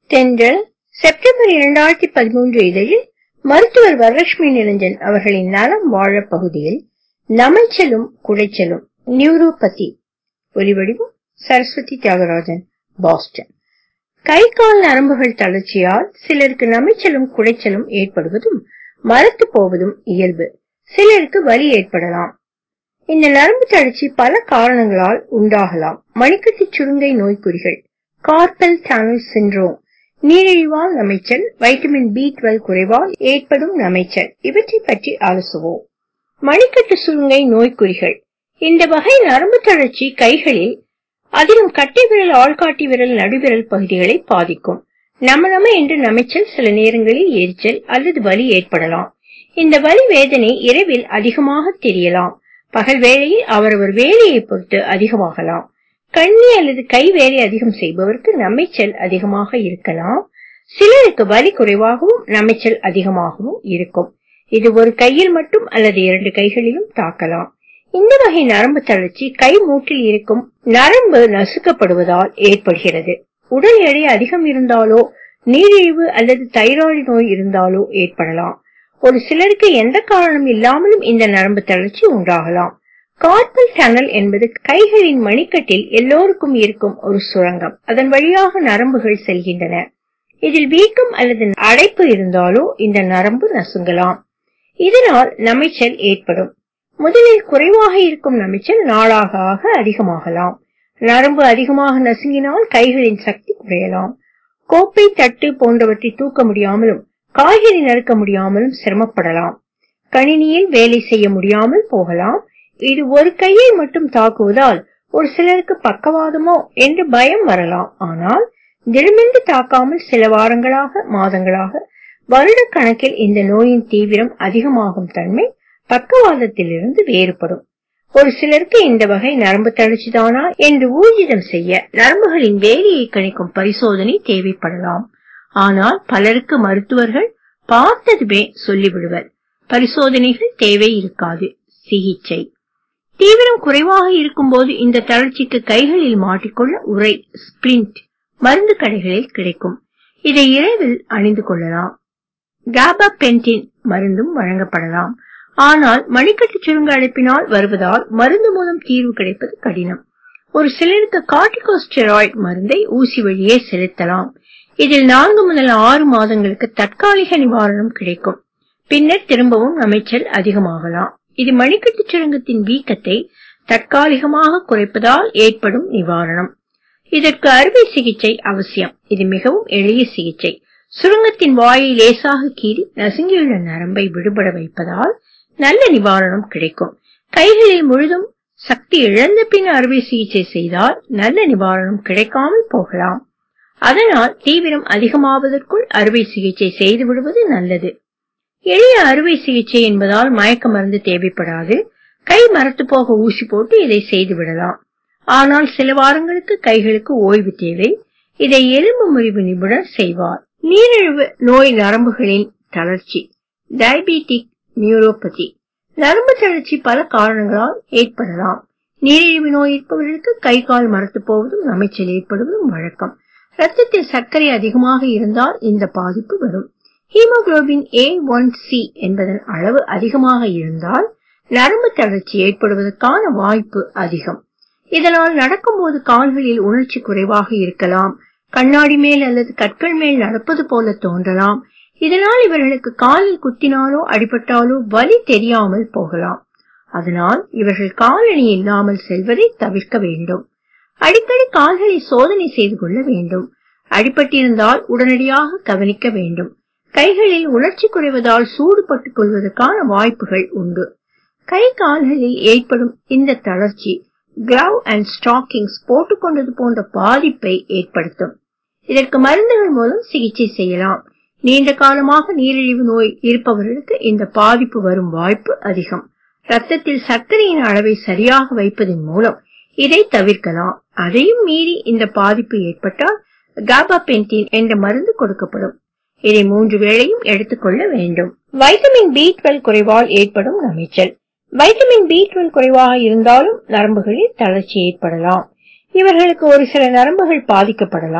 தென்றல் செப்டம்பர் இரண்டாயிரத்தி பதிமூன்று இதழில் மருத்துவர் வரலட்சுமி நிரஞ்சன் அவர்களின் நலம் வாழ பகுதியில் நமைச்சலும் குடைச்சலும் நியூரோபதி ஒலிவடிவம் சரஸ்வதி தியாகராஜன் பாஸ்டன் கை கால் நரம்புகள் தளர்ச்சியால் சிலருக்கு நமைச்சலும் குடைச்சலும் ஏற்படுவதும் மரத்து போவதும் இயல்பு சிலருக்கு வலி ஏற்படலாம் இந்த நரம்பு தளர்ச்சி பல காரணங்களால் உண்டாகலாம் மணிக்கட்டு சுருங்கை நோய்க்குறிகள் கார்பல் டனல் சிண்ட்ரோம் நீரிழிவால் நமைச்சல் வைட்டமின் பி டுவெல் குறைவால் ஏற்படும் நமைச்சல் இவற்றை பற்றி ஆலோசுவோம் மணிக்கட்டு சுருங்கை நோய்க்குறிகள் இந்த வகை நரம்பு தளர்ச்சி கைகளில் அதிலும் கட்டை விரல் ஆள்காட்டி விரல் நடுவிரல் பகுதிகளை பாதிக்கும் நம நம என்று நமைச்சல் சில நேரங்களில் எரிச்சல் அல்லது வலி ஏற்படலாம் இந்த வலி வேதனை இரவில் அதிகமாக தெரியலாம் பகல் வேளையில் அவரவர் வேலையை பொறுத்து அதிகமாகலாம் கண்ணி அல்லது கை வேலை அதிகம் செய்பவருக்கு நமைச்சல் அதிகமாக இருக்கலாம் சிலருக்கு வலி குறைவாகவும் நமைச்சல் அதிகமாகவும் இருக்கும் இது ஒரு கையில் மட்டும் அல்லது இரண்டு கைகளிலும் தாக்கலாம் இந்த வகை நரம்பு தளர்ச்சி கை மூட்டில் இருக்கும் நரம்பு நசுக்கப்படுவதால் ஏற்படுகிறது உடல் எடை அதிகம் இருந்தாலோ நீரிழிவு அல்லது தைராய்டு நோய் இருந்தாலோ ஏற்படலாம் ஒரு சிலருக்கு எந்த காரணம் இல்லாமலும் இந்த நரம்பு தளர்ச்சி உண்டாகலாம் கார்பல் டனல் என்பது கைகளின் மணிக்கட்டில் எல்லோருக்கும் இருக்கும் ஒரு சுரங்கம் அதன் வழியாக நரம்புகள் செல்கின்றன இதில் வீக்கம் அல்லது அடைப்பு இருந்தாலோ இந்த நரம்பு நசுங்கலாம் இதனால் நமைச்சல் ஏற்படும் முதலில் குறைவாக இருக்கும் நமைச்சல் நாளாக ஆக அதிகமாகலாம் நரம்பு அதிகமாக நசுங்கினால் கைகளின் சக்தி குறையலாம் கோப்பை தட்டு போன்றவற்றை தூக்க முடியாமலும் காய்கறி நறுக்க முடியாமலும் சிரமப்படலாம் கணினியில் வேலை செய்ய முடியாமல் போகலாம் இது ஒரு கையை மட்டும் தாக்குவதால் ஒரு சிலருக்கு பக்கவாதமோ என்று பயம் வரலாம் ஆனால் திடமென்று தாக்காமல் சில வாரங்களாக மாதங்களாக வருட கணக்கில் இந்த நோயின் தீவிரம் அதிகமாகும் தன்மை பக்கவாதத்திலிருந்து வேறுபடும் ஒரு சிலருக்கு இந்த வகை நரம்பு தளர்ச்சிதானா என்று ஊர்ஜிதம் செய்ய நரம்புகளின் வேலையை கணிக்கும் பரிசோதனை தேவைப்படலாம் ஆனால் பலருக்கு மருத்துவர்கள் பார்த்ததுமே சொல்லிவிடுவர் பரிசோதனைகள் தேவை இருக்காது சிகிச்சை தீவிரம் குறைவாக இருக்கும்போது இந்த தளர்ச்சிக்கு கைகளில் மாட்டிக்கொள்ள உரை ஸ்பிளிண்ட் மருந்து கடைகளில் கிடைக்கும் இதை இரவில் அணிந்து கொள்ளலாம் காபாபென்டின் மருந்தும் வழங்கப்படலாம் ஆனால் மணிக்கட்டு சுருங்க அழைப்பினால் வருவதால் மருந்து மூலம் தீர்வு கிடைப்பது கடினம் ஒரு சிலருக்கு கார்டிகோஸ்டெராய்டு மருந்தை ஊசி வழியே செலுத்தலாம் இதில் நான்கு முதல் ஆறு மாதங்களுக்கு தற்காலிக நிவாரணம் கிடைக்கும் பின்னர் திரும்பவும் அமைச்சல் அதிகமாகலாம் இது மணிக்கட்டு சுருங்கத்தின் வீக்கத்தை தற்காலிகமாக குறைப்பதால் ஏற்படும் நிவாரணம் இதற்கு அறுவை சிகிச்சை அவசியம் இது மிகவும் எளிய சிகிச்சை சுருங்கத்தின் வாயை லேசாக கீறி நசுங்கியுள்ள நரம்பை விடுபட வைப்பதால் நல்ல நிவாரணம் கிடைக்கும் கைகளில் முழுதும் சக்தி இழந்த பின் அறுவை சிகிச்சை செய்தால் நல்ல நிவாரணம் கிடைக்காமல் போகலாம் அதனால் தீவிரம் அதிகமாவதற்குள் அறுவை சிகிச்சை செய்து விடுவது நல்லது எளிய அறுவை சிகிச்சை என்பதால் மயக்க மருந்து தேவைப்படாது கை மரத்து போக ஊசி போட்டு இதை செய்து விடலாம் ஆனால் சில வாரங்களுக்கு கைகளுக்கு ஓய்வு தேவை இதை எலும்பு முறிவு நிபுணர் செய்வார் நீரிழிவு நோய் நரம்புகளின் தளர்ச்சி டயபெட்டிக் நியூரோபதி நரம்பு தளர்ச்சி பல காரணங்களால் ஏற்படலாம் நீரிழிவு நோய் இருப்பவர்களுக்கு கை கால் மரத்து போவதும் நமைச்சல் ஏற்படுவதும் வழக்கம் ரத்தத்தில் சர்க்கரை அதிகமாக இருந்தால் இந்த பாதிப்பு வரும் ஹீமோகுளோபின் ஏ ஒன் சி என்பதன் அளவு அதிகமாக இருந்தால் நரம்பு தளர்ச்சி ஏற்படுவதற்கான வாய்ப்பு அதிகம் இதனால் நடக்கும்போது கால்களில் உணர்ச்சி குறைவாக இருக்கலாம் கண்ணாடி மேல் அல்லது கற்கள் மேல் நடப்பது போல தோன்றலாம் இதனால் இவர்களுக்கு காலில் குத்தினாலோ அடிபட்டாலோ வலி தெரியாமல் போகலாம் அதனால் இவர்கள் காலணி இல்லாமல் செல்வதை தவிர்க்க வேண்டும் அடிக்கடி கால்களை சோதனை செய்து கொள்ள வேண்டும் அடிபட்டிருந்தால் உடனடியாக கவனிக்க வேண்டும் கைகளில் உணர்ச்சி குறைவதால் சூடு பட்டுக் கொள்வதற்கான வாய்ப்புகள் உண்டு கை கால்களில் ஏற்படும் இந்த தளர்ச்சி கிளவ் அண்ட் ஸ்டாக்கிங்ஸ் போட்டுக்கொண்டது போன்ற பாதிப்பை ஏற்படுத்தும் இதற்கு மருந்துகள் மூலம் சிகிச்சை செய்யலாம் நீண்ட காலமாக நீரிழிவு நோய் இருப்பவர்களுக்கு இந்த பாதிப்பு வரும் வாய்ப்பு அதிகம் ரத்தத்தில் சர்க்கரையின் அளவை சரியாக வைப்பதன் மூலம் இதை தவிர்க்கலாம் அதையும் மீறி இந்த பாதிப்பு ஏற்பட்டால் காபாபென்டின் என்ற மருந்து கொடுக்கப்படும் இதை மூன்று வேளையும் எடுத்துக்கொள்ள வேண்டும் வைட்டமின் பி டுவெல் குறைவால் ஏற்படும் நமைச்சல் வைட்டமின் பி டுவெல் குறைவாக இருந்தாலும் நரம்புகளில் தளர்ச்சி ஏற்படலாம் இவர்களுக்கு ஒரு சில நரம்புகள் பாதிக்கப்படலாம்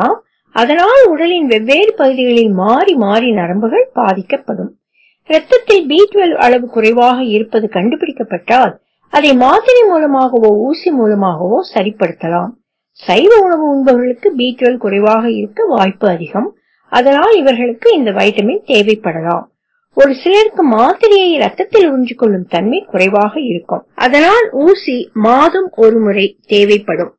அதனால் உடலின் வெவ்வேறு பகுதிகளில் மாறி மாறி நரம்புகள் பாதிக்கப்படும் இரத்தத்தில் பி அளவு குறைவாக இருப்பது கண்டுபிடிக்கப்பட்டால் அதை மாத்திரை மூலமாகவோ ஊசி மூலமாகவோ சரிப்படுத்தலாம் சைவ உணவு உண்பவர்களுக்கு பி குறைவாக இருக்க வாய்ப்பு அதிகம் அதனால் இவர்களுக்கு இந்த வைட்டமின் தேவைப்படலாம் ஒரு சிலருக்கு மாத்திரையை ரத்தத்தில் உறிஞ்சிக் கொள்ளும் தன்மை குறைவாக இருக்கும் அதனால் ஊசி மாதம் ஒரு முறை தேவைப்படும்